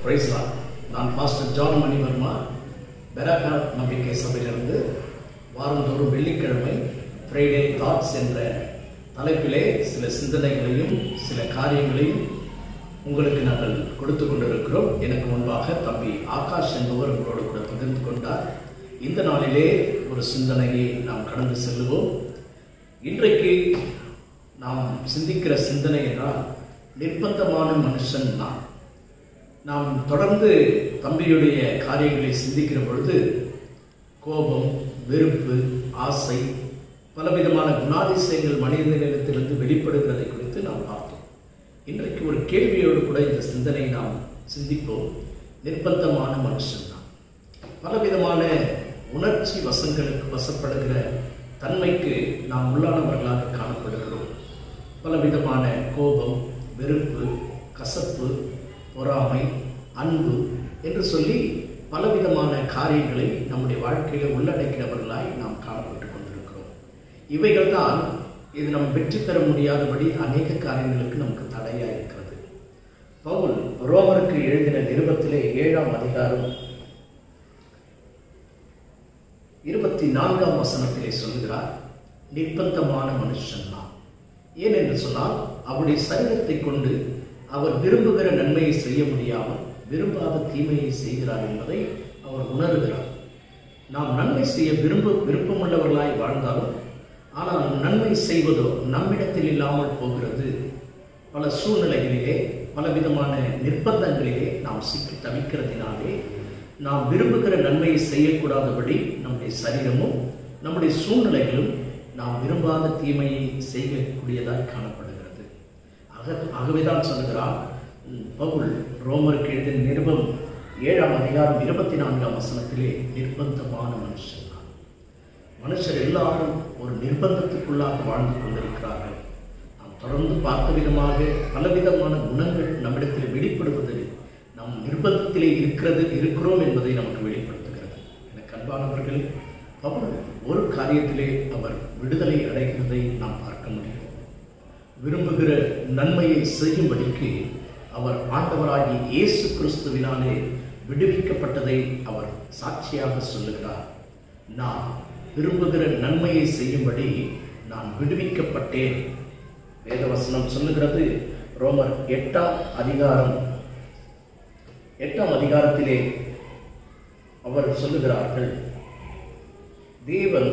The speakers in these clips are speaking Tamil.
பிரைஸ்லாம் நான் பாஸ்டர் ஜான் மணிவர்மா பெராக்கா நம்பிக்கை சபையிலிருந்து வாரந்தோறும் வெள்ளிக்கிழமை ஃப்ரைடே தாட்ஸ் என்ற தலைப்பிலே சில சிந்தனைகளையும் சில காரியங்களையும் உங்களுக்கு நாங்கள் கொடுத்து கொண்டிருக்கிறோம் எனக்கு முன்பாக தம்பி ஆகாஷ் என்பவர் உங்களோடு கூட பகிர்ந்து கொண்டார் இந்த நாளிலே ஒரு சிந்தனையை நாம் கடந்து செல்லுவோம் இன்றைக்கு நாம் சிந்திக்கிற சிந்தனை என்றால் நிர்பந்தமான மனுஷன் நான் நாம் தொடர்ந்து தம்பியுடைய காரியங்களை சிந்திக்கிற பொழுது கோபம் வெறுப்பு ஆசை பலவிதமான குணாதிசயங்கள் மனிதனிடத்திலிருந்து வெளிப்படுகிறதை குறித்து நாம் பார்த்தோம் இன்றைக்கு ஒரு கேள்வியோடு கூட இந்த சிந்தனை நாம் சிந்திப்போம் நிர்பந்தமான மனுஷன் தான் பலவிதமான உணர்ச்சி வசங்களுக்கு வசப்படுகிற தன்மைக்கு நாம் உள்ளானவர்களாக காணப்படுகிறோம் பலவிதமான கோபம் வெறுப்பு கசப்பு பொறாமை அன்பு என்று சொல்லி பலவிதமான காரியங்களை நம்முடைய வாழ்க்கையில் உள்ளடக்கினவர்களாய் நாம் காணப்பட்டு கொண்டிருக்கிறோம் இவைகள் தான் இது நம் வெற்றி பெற முடியாதபடி அநேக காரியங்களுக்கு நமக்கு தடையாக இருக்கிறது பவுல் ரோமருக்கு எழுதின நிருபத்திலே ஏழாம் அதிகாரம் இருபத்தி நான்காம் வசனத்திலே சொல்கிறார் நிர்பந்தமான மனுஷன் நான் ஏன் என்று சொன்னால் அவருடைய சரீரத்தை கொண்டு அவர் விரும்புகிற நன்மையை செய்ய முடியாமல் விரும்பாத தீமையை செய்கிறார் என்பதை அவர் உணர்கிறார் நாம் நன்மை செய்ய விரும்ப விருப்பமுள்ளவர்களாய் வாழ்ந்தாலும் ஆனால் நன்மை செய்வதோ நம்மிடத்தில் இல்லாமல் போகிறது பல சூழ்நிலைகளிலே பலவிதமான நிர்பந்தங்களிலே நாம் சிக்கி தவிக்கிறதினாலே நாம் விரும்புகிற நன்மையை செய்யக்கூடாதபடி நம்முடைய சரீரமும் நம்முடைய சூழ்நிலைகளும் நாம் விரும்பாத தீமையை செய்யக்கூடியதாய் காணப்படுகிறது ஆக ஆகவேதான் சொல்லுகிறார் பவுல் ரோமருக்கு எழுதின நிருபம் ஏழாம் அதிகாரம் இருபத்தி நான்காம் வசனத்திலே நிர்பந்தமான மனுஷன் தான் மனுஷர் எல்லாரும் ஒரு நிர்பந்தத்துக்குள்ளாக வாழ்ந்து கொண்டிருக்கிறார்கள் நாம் தொடர்ந்து பார்த்த விதமாக பலவிதமான குணங்கள் நம்மிடத்தில் வெளிப்படுவது நம் நிர்பந்தத்திலே இருக்கிறது இருக்கிறோம் என்பதை நமக்கு வெளிப்படுத்துகிறது எனக்கு அன்பானவர்கள் பவுல் ஒரு காரியத்திலே அவர் விடுதலை அடைகிறதை நாம் பார்க்க முடியும் விரும்புகிற நன்மையை செய்யும்படிக்கு அவர் ஆண்டவராகி இயேசு கிறிஸ்துவினாலே விடுவிக்கப்பட்டதை அவர் சாட்சியாக சொல்லுகிறார் நான் விரும்புகிற நன்மையை செய்யும்படி நான் விடுவிக்கப்பட்டேன் வேதவசனம் சொல்லுகிறது ரோமர் எட்டாம் அதிகாரம் எட்டாம் அதிகாரத்திலே அவர் சொல்லுகிறார்கள் தேவன்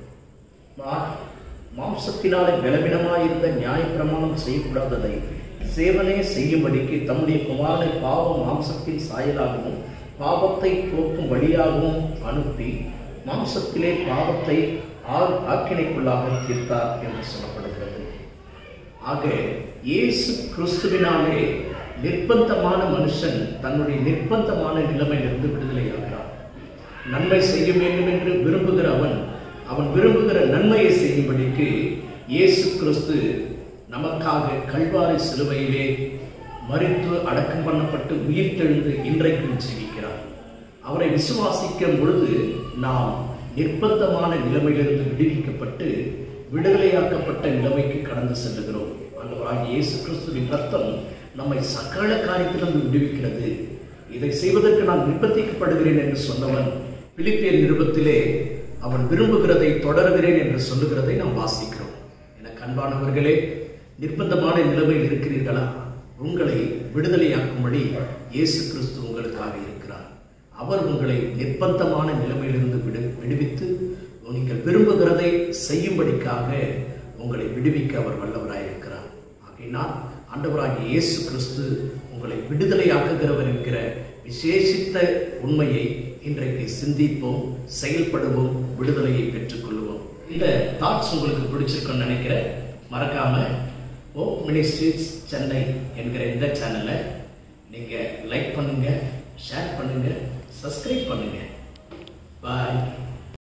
மாம்சத்தினாலே பலவீனமாயிருந்த நியாயப்பிரமாணம் செய்யக்கூடாததை சேவனே செய்யும்படிக்கு தம்முடைய குமாரனை பாவ மாம்சத்தின் சாயலாகவும் பாவத்தை போக்கும் வழியாகவும் அனுப்பி மாம்சத்திலே பாவத்தை ஆள் ஆக்கினைக்குள்ளாக தீர்த்தார் என்று சொல்லப்படுகிறது ஆக இயேசு கிறிஸ்துவினாலே நிர்பந்தமான மனுஷன் தன்னுடைய நிர்பந்தமான நிலைமையிலிருந்து விடுதலையாகிறான் நன்மை செய்ய வேண்டும் என்று விரும்புகிற அவன் அவன் விரும்புகிற நன்மையை செய்யும்படிக்கு இயேசு கிறிஸ்து நமக்காக கல்வாரி சிலுவையிலே மறித்து அடக்கம் பண்ணப்பட்டு உயிர் தெழுந்து இன்றைக்கும் ஜீவிக்கிறார் அவரை விசுவாசிக்கும் பொழுது நாம் நிர்பந்தமான நிலைமையிலிருந்து விடுவிக்கப்பட்டு விடுதலையாக்கப்பட்ட நிலைமைக்கு கடந்து செல்லுகிறோம் அந்தவராகிய இயேசு கிறிஸ்துவின் ரத்தம் நம்மை சகல காரியத்திலிருந்து விடுவிக்கிறது இதை செய்வதற்கு நான் நிர்பந்திக்கப்படுகிறேன் என்று சொன்னவன் பிலிப்பியர் நிருபத்திலே அவன் விரும்புகிறதை தொடர்கிறேன் என்று சொல்லுகிறதை நாம் வாசிக்கிறோம் எனக்கு அன்பானவர்களே நிர்பந்தமான நிலைமையில் இருக்கிறீர்களா உங்களை விடுதலையாக்கும்படி இயேசு கிறிஸ்து உங்களுக்காக இருக்கிறார் அவர் உங்களை நிர்பந்தமான நிலைமையிலிருந்து விடு விடுவித்து நீங்கள் விரும்புகிறதை செய்யும்படிக்காக உங்களை விடுவிக்க அவர் வல்லவராயிருக்கிறார் ஆகையினால் ஆண்டவராகிய இயேசு கிறிஸ்து உங்களை விடுதலையாக்குகிறவர் என்கிற விசேஷித்த உண்மையை இன்றைக்கு சிந்திப்போம் செயல்படுவோம் விடுதலையை பெற்றுக்கொள்வோம் இந்த தாட்ஸ் உங்களுக்கு பிடிச்சிருக்குன்னு நினைக்கிறேன் மறக்காம ஓ மினிஸ்ட்ரீஸ் சென்னை என்கிற இந்த சேனலை நீங்கள் லைக் பண்ணுங்க ஷேர் பண்ணுங்க சப்ஸ்கிரைப் பண்ணுங்க பாய்